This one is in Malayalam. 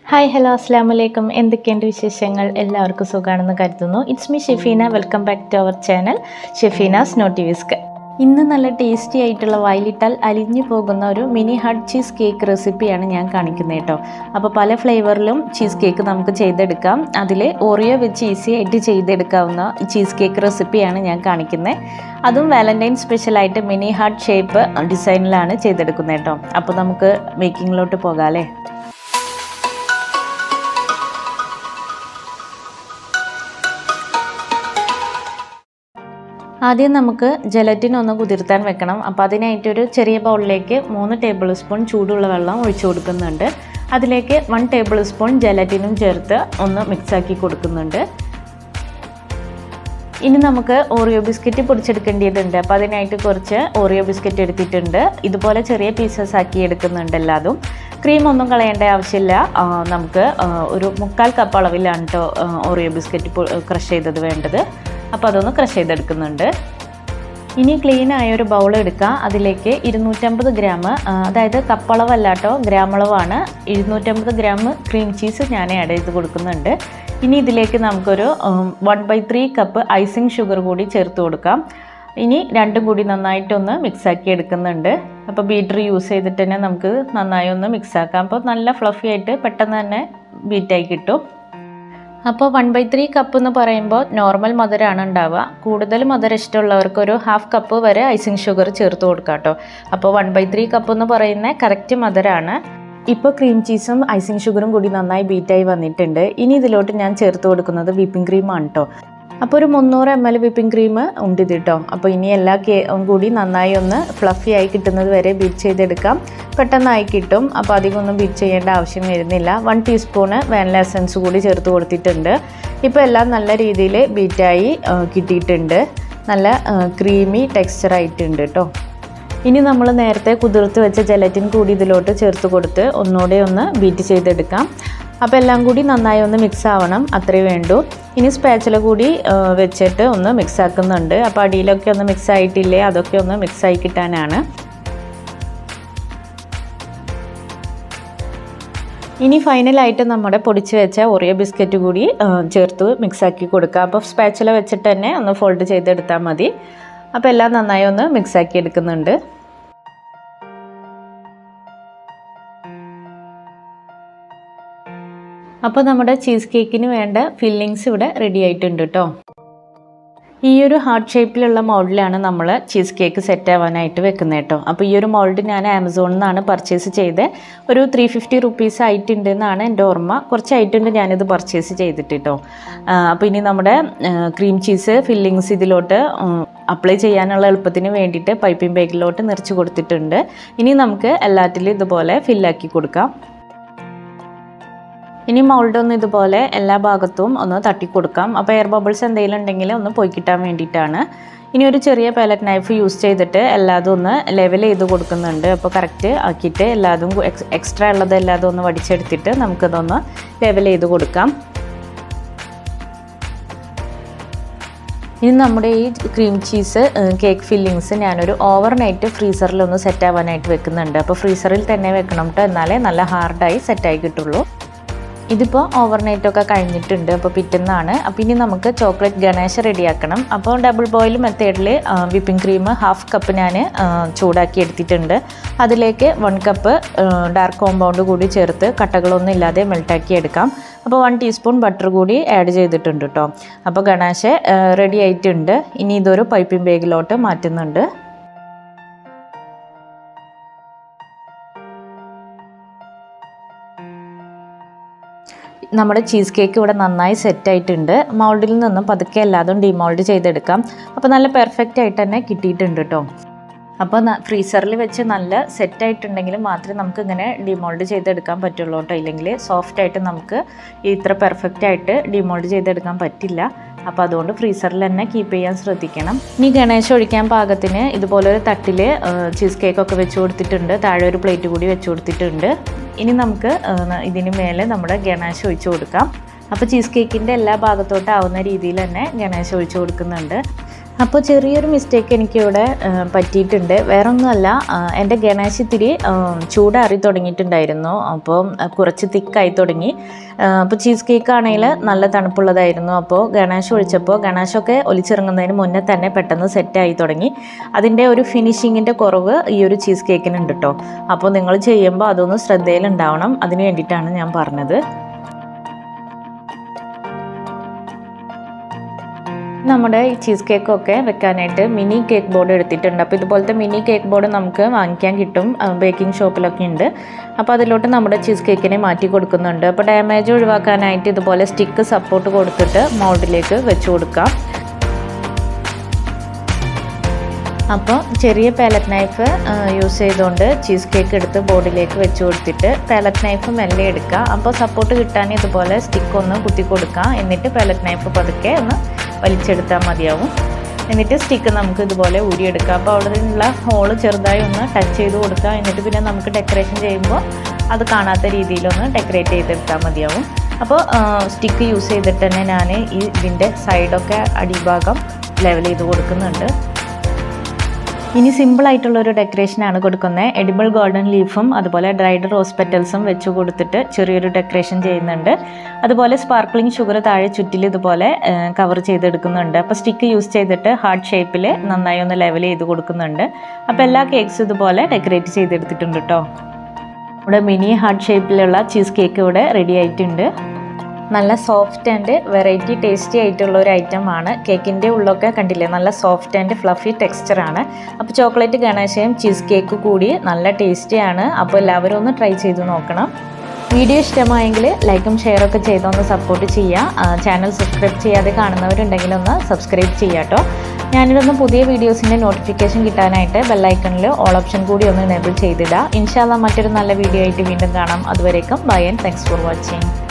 ഹായ് ഹലോ അസ്സാം വലൈക്കും എന്തൊക്കെയുണ്ട് വിശേഷങ്ങൾ എല്ലാവർക്കും സുഖമാണെന്ന് കരുതുന്നു it's me Shefeena welcome back to our channel Shefeena's നോട്ടിവിസ്ക് ഇന്ന് നല്ല ടേസ്റ്റി ആയിട്ടുള്ള വയലിട്ടാൽ അലിഞ്ഞു പോകുന്ന ഒരു മിനി ഹട്ട് ചീസ് കേക്ക് റെസിപ്പിയാണ് ഞാൻ കാണിക്കുന്നത് കേട്ടോ അപ്പോൾ പല ഫ്ലേവറിലും ചീസ് കേക്ക് നമുക്ക് ചെയ്തെടുക്കാം അതിൽ ഓറിയോ വെച്ച് ഈസി ആയിട്ട് ചെയ്തെടുക്കാവുന്ന ചീസ് കേക്ക് റെസിപ്പിയാണ് ഞാൻ കാണിക്കുന്നത് അതും വാലൻറ്റൈൻ സ്പെഷ്യലായിട്ട് മിനി ഹാർട്ട് ഷേപ്പ് ഡിസൈനിലാണ് ചെയ്തെടുക്കുന്നത് കേട്ടോ അപ്പോൾ നമുക്ക് മേക്കിങ്ങിലോട്ട് പോകാം അല്ലേ ആദ്യം നമുക്ക് ജലറ്റിൻ ഒന്ന് കുതിർത്താൻ വെക്കണം അപ്പോൾ അതിനായിട്ടൊരു ചെറിയ ബൗളിലേക്ക് മൂന്ന് ടേബിൾ സ്പൂൺ ചൂടുള്ള വെള്ളം ഒഴിച്ചു കൊടുക്കുന്നുണ്ട് അതിലേക്ക് വൺ ടേബിൾ സ്പൂൺ ജലറ്റിനും ചേർത്ത് ഒന്ന് മിക്സാക്കി കൊടുക്കുന്നുണ്ട് ഇനി നമുക്ക് ഓറിയോ ബിസ്ക്കറ്റ് പൊടിച്ചെടുക്കേണ്ടതുണ്ട് അപ്പോൾ അതിനായിട്ട് കുറച്ച് ഓറിയോ ബിസ്ക്കറ്റ് എടുത്തിട്ടുണ്ട് ഇതുപോലെ ചെറിയ പീസസ് ആക്കി എടുക്കുന്നുണ്ട് എല്ലാതും ക്രീം ഒന്നും കളയേണ്ട ആവശ്യമില്ല നമുക്ക് ഒരു മുക്കാൽ കപ്പ് അളവിലാണ് കേട്ടോ ഓറിയോ ബിസ്ക്കറ്റ് ക്രഷ് ചെയ്തത് വേണ്ടത് അപ്പോൾ അതൊന്ന് ക്രഷ് ചെയ്തെടുക്കുന്നുണ്ട് ഇനി ക്ലീൻ ആയ ഒരു ബൗൾ എടുക്കുക അതിലേക്ക് ഇരുന്നൂറ്റമ്പത് ഗ്രാം അതായത് കപ്പളവല്ല കേട്ടോ ഗ്രാമളവാണ് ഇരുന്നൂറ്റമ്പത് ഗ്രാം ക്രീം ചീസ് ഞാൻ ആഡ് ചെയ്ത് കൊടുക്കുന്നുണ്ട് ഇനി ഇതിലേക്ക് നമുക്കൊരു one by three cup icing sugar കൂടി ചേർത്ത് കൊടുക്കാം ഇനി രണ്ടും കൂടി നന്നായിട്ടൊന്ന് മിക്സാക്കി എടുക്കുന്നുണ്ട് അപ്പോൾ ബീറ്റർ യൂസ് ചെയ്തിട്ട് തന്നെ നമുക്ക് നന്നായി ഒന്ന് മിക്സാക്കാം അപ്പോൾ നല്ല ഫ്ലഫി ആയിട്ട് പെട്ടെന്ന് തന്നെ ബീറ്റായി കിട്ടും അപ്പോൾ വൺ ബൈ ത്രീ കപ്പ് എന്ന് പറയുമ്പോൾ നോർമൽ മധുരമാണ് ഉണ്ടാവുക കൂടുതൽ മധുരം ഇഷ്ടമുള്ളവർക്ക് ഒരു ഹാഫ് കപ്പ് വരെ ഐസിങ് ഷുഗർ ചേർത്ത് കൊടുക്കാം കേട്ടോ അപ്പോൾ വൺ ബൈ ത്രീ കപ്പ് എന്ന് പറയുന്ന കറക്റ്റ് മധുരമാണ് ഇപ്പോൾ ക്രീം ചീസും ഐസിങ് ഷുഗറും കൂടി നന്നായി ബീറ്റായി വന്നിട്ടുണ്ട് ഇനി ഇതിലോട്ട് ഞാൻ ചേർത്ത് കൊടുക്കുന്നത് വിപ്പിംഗ് ക്രീമാണ് കേട്ടോ അപ്പോൾ ഒരു മുന്നൂറ് എം എൽ വിപ്പിംഗ് ക്രീം ഉണ്ട് ഇത് കേട്ടോ അപ്പോൾ ഇനി എല്ലാ കേ കൂടി നന്നായി ഒന്ന് ഫ്ലഫി ആയി കിട്ടുന്നത് വരെ ബീറ്റ് ചെയ്തെടുക്കാം പെട്ടെന്നായി കിട്ടും അപ്പോൾ അധികമൊന്നും ബീറ്റ് ചെയ്യേണ്ട ആവശ്യം വരുന്നില്ല വൺ ടീസ്പൂണ് വാനില എസൻസ് കൂടി ചേർത്ത് കൊടുത്തിട്ടുണ്ട് ഇപ്പോൾ എല്ലാം നല്ല രീതിയിൽ ബീറ്റായി കിട്ടിയിട്ടുണ്ട് നല്ല ക്രീമി ടെക്സ്ചർ ആയിട്ടുണ്ട് കേട്ടോ ഇനി നമ്മൾ നേരത്തെ കുതിർത്ത് വെച്ച ജലറ്റിൻ കൂടി ഇതിലോട്ട് ചേർത്ത് കൊടുത്ത് ഒന്നുകൂടെ ഒന്ന് ബീറ്റ് ചെയ്തെടുക്കാം അപ്പോൾ എല്ലാം കൂടി നന്നായി ഒന്ന് മിക്സ് ആവണം അത്രേ വേണ്ടൂ ഇനി സ്പാച്ചില കൂടി വെച്ചിട്ട് ഒന്ന് മിക്സ് ആക്കുന്നുണ്ട് അപ്പോൾ അടിയിലൊക്കെ ഒന്ന് മിക്സ് ആയിട്ടില്ലേ അതൊക്കെ ഒന്ന് മിക്സ് ആയി കിട്ടാനാണ് ഇനി ഫൈനലായിട്ട് നമ്മുടെ പൊടിച്ച് വെച്ച ഒറിയോ ബിസ്ക്കറ്റ് കൂടി ചേർത്ത് മിക്സാക്കി കൊടുക്കുക അപ്പോൾ സ്പാച്ചില വെച്ചിട്ട് തന്നെ ഒന്ന് ഫോൾഡ് ചെയ്തെടുത്താൽ മതി അപ്പോൾ എല്ലാം നന്നായി ഒന്ന് മിക്സാക്കി എടുക്കുന്നുണ്ട് അപ്പോൾ നമ്മുടെ ചീസ് കേക്കിന് വേണ്ട ഫില്ലിങ്സ് ഇവിടെ റെഡി ആയിട്ടുണ്ട് കേട്ടോ ഈ ഒരു ഹാർട്ട് ഷേപ്പിലുള്ള മോൾഡിലാണ് നമ്മൾ ചീസ് കേക്ക് സെറ്റ് ആവാനായിട്ട് വെക്കുന്നത് കേട്ടോ അപ്പോൾ ഈ ഒരു മോൾഡ് ഞാൻ ആമസോണിൽ നിന്നാണ് പർച്ചേസ് ചെയ്ത് ഒരു ത്രീ ഫിഫ്റ്റി റുപ്പീസ് ആയിട്ടുണ്ട് എന്നാണ് എൻ്റെ ഓർമ്മ കുറച്ച് ആയിട്ടുണ്ട് ഞാനിത് പർച്ചേസ് ചെയ്തിട്ട് കേട്ടോ അപ്പോൾ ഇനി നമ്മുടെ ക്രീം ചീസ് ഫില്ലിങ്സ് ഇതിലോട്ട് അപ്ലൈ ചെയ്യാനുള്ള എളുപ്പത്തിന് വേണ്ടിയിട്ട് പൈപ്പിംഗ് ബാഗിലോട്ട് നിറച്ച് കൊടുത്തിട്ടുണ്ട് ഇനി നമുക്ക് എല്ലാറ്റിലും ഇതുപോലെ ഫില്ലാക്കി കൊടുക്കാം ഇനി മൗൾഡ് ഒന്ന് ഇതുപോലെ എല്ലാ ഭാഗത്തും ഒന്ന് തട്ടി കൊടുക്കാം അപ്പോൾ എയർ ബബിൾസ് എന്തെങ്കിലും ഉണ്ടെങ്കിൽ ഒന്ന് പോയി കിട്ടാൻ വേണ്ടിയിട്ടാണ് ഇനി ഒരു ചെറിയ പാലറ്റ് നൈഫ് യൂസ് ചെയ്തിട്ട് എല്ലാതും ഒന്ന് ലെവൽ ചെയ്ത് കൊടുക്കുന്നുണ്ട് അപ്പോൾ കറക്റ്റ് ആക്കിയിട്ട് എല്ലാതും എക്സ്ട്രാ ഉള്ളത് എല്ലാതും ഒന്ന് വടിച്ചെടുത്തിട്ട് നമുക്കതൊന്ന് ലെവൽ ചെയ്ത് കൊടുക്കാം ഇനി നമ്മുടെ ഈ ക്രീം ചീസ് കേക്ക് ഫില്ലിങ്സ് ഞാനൊരു ഓവർ നൈറ്റ് ഫ്രീസറിലൊന്ന് സെറ്റ് ആവാനായിട്ട് വെക്കുന്നുണ്ട് അപ്പോൾ ഫ്രീസറിൽ തന്നെ വെക്കണം കേട്ടോ എന്നാലേ നല്ല ഹാർഡായി സെറ്റായി കിട്ടുള്ളൂ ഇതിപ്പോൾ ഓവർനൈറ്റൊക്കെ കഴിഞ്ഞിട്ടുണ്ട് അപ്പോൾ പിറ്റുന്നതാണ് അപ്പോൾ ഇനി നമുക്ക് ചോക്ലേറ്റ് ഗണേശ റെഡിയാക്കണം അപ്പോൾ ഡബിൾ ബോയിൽ മെത്തേഡിൽ വിപ്പിംഗ് ക്രീം ഹാഫ് കപ്പ് ഞാൻ ചൂടാക്കി എടുത്തിട്ടുണ്ട് അതിലേക്ക് വൺ കപ്പ് ഡാർക്ക് കോമ്പൗണ്ട് കൂടി ചേർത്ത് കട്ടകളൊന്നും ഇല്ലാതെ മെൽട്ടാക്കി എടുക്കാം അപ്പോൾ വൺ ടീസ്പൂൺ ബട്ടർ കൂടി ആഡ് ചെയ്തിട്ടുണ്ട് കേട്ടോ അപ്പോൾ ഗണേശ റെഡി ആയിട്ടുണ്ട് ഇനി ഇതൊരു പൈപ്പിംഗ് ബാഗിലോട്ട് മാറ്റുന്നുണ്ട് നമ്മുടെ ചീസ് കേക്ക് ഇവിടെ നന്നായി സെറ്റായിട്ടുണ്ട് മൗൾഡിൽ നിന്നും പതുക്കെ എല്ലാതും ഡിമോൾഡ് ചെയ്തെടുക്കാം അപ്പോൾ നല്ല പെർഫെക്റ്റ് ആയിട്ട് തന്നെ കിട്ടിയിട്ടുണ്ട് കേട്ടോ അപ്പോൾ ഫ്രീസറിൽ വെച്ച് നല്ല സെറ്റ് ആയിട്ടുണ്ടെങ്കിൽ മാത്രമേ നമുക്ക് ഇങ്ങനെ ഡിമോൾഡ് ചെയ്തെടുക്കാൻ പറ്റുള്ളൂ കേട്ടോ ഇല്ലെങ്കിൽ സോഫ്റ്റ് ആയിട്ട് നമുക്ക് ഇത്ര പെർഫെക്റ്റ് ആയിട്ട് ഡിമോൾഡ് ചെയ്തെടുക്കാൻ പറ്റില്ല അപ്പോൾ അതുകൊണ്ട് ഫ്രീസറിൽ തന്നെ കീപ്പ് ചെയ്യാൻ ശ്രദ്ധിക്കണം ഇനി ഗണേശ് ഒഴിക്കാൻ പാകത്തിന് ഇതുപോലൊരു തട്ടിൽ ചീസ് കേക്കൊക്കെ വെച്ച് കൊടുത്തിട്ടുണ്ട് താഴെ ഒരു പ്ലേറ്റ് കൂടി വെച്ച് കൊടുത്തിട്ടുണ്ട് ഇനി നമുക്ക് ഇതിന് മേലെ നമ്മുടെ ഗണേശ് ഒഴിച്ചു കൊടുക്കാം അപ്പോൾ ചീസ് കേക്കിൻ്റെ എല്ലാ ഭാഗത്തോട്ട് ആവുന്ന രീതിയിൽ തന്നെ ഗണേശ് ഒഴിച്ചു കൊടുക്കുന്നുണ്ട് അപ്പോൾ ചെറിയൊരു മിസ്റ്റേക്ക് എനിക്കിവിടെ ആ, പറ്റിയിട്ടുണ്ട് വേറെ ഒന്നുമല്ല ആ, എൻ്റെ ഗണേശ് ഇത്തിരി ആ, ചൂടാറി തുടങ്ങിയിട്ടുണ്ടായിരുന്നു അപ്പോൾ ആ, കുറച്ച് തിക്കായി തുടങ്ങി അപ്പോൾ ചീസ് കേക്ക് ആണെങ്കിൽ നല്ല തണുപ്പുള്ളതായിരുന്നു അപ്പോൾ ഗണേശ് ഒഴിച്ചപ്പോൾ ഗണേശൊക്കെ ഒലിച്ചിറങ്ങുന്നതിന് മുന്നേ തന്നെ പെട്ടെന്ന് സെറ്റായി തുടങ്ങി അതിൻ്റെ ഒരു ഫിനിഷിങ്ങിൻ്റെ കുറവ് ഈ ഒരു ചീസ് കേക്കിനുണ്ട് കേട്ടോ അപ്പോൾ നിങ്ങൾ ചെയ്യുമ്പോൾ അതൊന്ന് ശ്രദ്ധയിലുണ്ടാവണം അതിന് വേണ്ടിയിട്ടാണ് ഞാൻ പറഞ്ഞത് നമ്മുടെ ഈ ചീസ് കേക്കൊക്കെ വെക്കാനായിട്ട് മിനി കേക്ക് ബോർഡ് എടുത്തിട്ടുണ്ട് അപ്പോൾ ഇതുപോലത്തെ മിനി കേക്ക് ബോർഡ് നമുക്ക് വാങ്ങിക്കാൻ കിട്ടും ബേക്കിംഗ് ഷോപ്പിലൊക്കെ ഉണ്ട് അപ്പോൾ അതിലോട്ട് നമ്മുടെ ചീസ് കേക്കിനെ മാറ്റി കൊടുക്കുന്നുണ്ട് അപ്പോൾ ഡാമേജ് ഒഴിവാക്കാനായിട്ട് ഇതുപോലെ സ്റ്റിക്ക് സപ്പോർട്ട് കൊടുത്തിട്ട് മോൾഡിലേക്ക് വെച്ച് കൊടുക്കാം അപ്പോൾ ചെറിയ പാലറ്റ് നൈഫ് യൂസ് ചെയ്തുകൊണ്ട് ചീസ് കേക്ക് എടുത്ത് ബോർഡിലേക്ക് വെച്ച് കൊടുത്തിട്ട് പാലറ്റ് നൈഫ് മെല്ലെ എടുക്കുക അപ്പോൾ സപ്പോർട്ട് കിട്ടാൻ ഇതുപോലെ സ്റ്റിക്ക് ഒന്ന് കുത്തി കൊടുക്കുക എന്നിട്ട് പാലറ്റ് നൈഫ് പതുക്കെ ഒന്ന് വലിച്ചെടുത്താൽ മതിയാവും എന്നിട്ട് സ്റ്റിക്ക് നമുക്ക് ഇതുപോലെ ഊരിയെടുക്കാം അപ്പോൾ അവിടെ നിന്നുള്ള ഹോള് ചെറുതായി ഒന്ന് ടച്ച് ചെയ്ത് കൊടുക്കുക എന്നിട്ട് പിന്നെ നമുക്ക് ഡെക്കറേഷൻ ചെയ്യുമ്പോൾ അത് കാണാത്ത രീതിയിലൊന്ന് ഡെക്കറേറ്റ് ചെയ്തെടുത്താൽ മതിയാവും അപ്പോൾ സ്റ്റിക്ക് യൂസ് ചെയ്തിട്ട് തന്നെ ഞാൻ ഈ ഇതിൻ്റെ സൈഡൊക്കെ അടിഭാഗം ലെവൽ ചെയ്ത് കൊടുക്കുന്നുണ്ട് ഇനി സിമ്പിൾ ആയിട്ടുള്ള ഒരു ഡെക്കറേഷനാണ് കൊടുക്കുന്നത് എഡിബിൾ ഗോൾഡൻ ലീഫും അതുപോലെ ഡ്രൈഡ് റോസ് പെറ്റൽസും വെച്ച് കൊടുത്തിട്ട് ചെറിയൊരു ഡെക്കറേഷൻ ചെയ്യുന്നുണ്ട് അതുപോലെ സ്പാർക്ലിംഗ് ഷുഗർ താഴെ ചുറ്റിൽ ഇതുപോലെ കവർ ചെയ്തെടുക്കുന്നുണ്ട് അപ്പോൾ സ്റ്റിക്ക് യൂസ് ചെയ്തിട്ട് ഹാർട്ട് ഷേപ്പിൽ നന്നായി ഒന്ന് ലെവൽ ചെയ്ത് കൊടുക്കുന്നുണ്ട് അപ്പോൾ എല്ലാ കേക്ക്സും ഇതുപോലെ ഡെക്കറേറ്റ് ചെയ്തെടുത്തിട്ടുണ്ട് കേട്ടോ ഇവിടെ മിനി ഹാർട്ട് ഷേപ്പിലുള്ള ചീസ് കേക്ക് ഇവിടെ റെഡി ആയിട്ടുണ്ട് നല്ല സോഫ്റ്റ് ആൻഡ് വെറൈറ്റി ടേസ്റ്റി ആയിട്ടുള്ള ഒരു ഐറ്റമാണ് കേക്കിൻ്റെ ഉള്ളൊക്കെ കണ്ടില്ലേ നല്ല സോഫ്റ്റ് ആൻഡ് ഫ്ലഫി ടെക്സ്ചറാണ് അപ്പോൾ ചോക്ലേറ്റ് ഗണേശയും ചീസ് കേക്ക് കൂടി നല്ല ടേസ്റ്റിയാണ് അപ്പോൾ എല്ലാവരും ഒന്ന് ട്രൈ ചെയ്ത് നോക്കണം വീഡിയോ ഇഷ്ടമായെങ്കിൽ ലൈക്കും ഷെയറൊക്കെ ചെയ്തൊന്ന് സപ്പോർട്ട് ചെയ്യുക ചാനൽ സബ്സ്ക്രൈബ് ചെയ്യാതെ കാണുന്നവരുണ്ടെങ്കിൽ ഒന്ന് സബ്സ്ക്രൈബ് ചെയ്യുക കേട്ടോ ഞാനിടുന്ന പുതിയ വീഡിയോസിൻ്റെ നോട്ടിഫിക്കേഷൻ കിട്ടാനായിട്ട് ബെല്ലൈക്കണിൽ ഓൾ ഓപ്ഷൻ കൂടി ഒന്ന് എനേബിൾ ചെയ്തിടുക ഇൻഷാല്ല മറ്റൊരു നല്ല വീഡിയോ ആയിട്ട് വീണ്ടും കാണാം അതുവരേക്കും bye and thanks for watching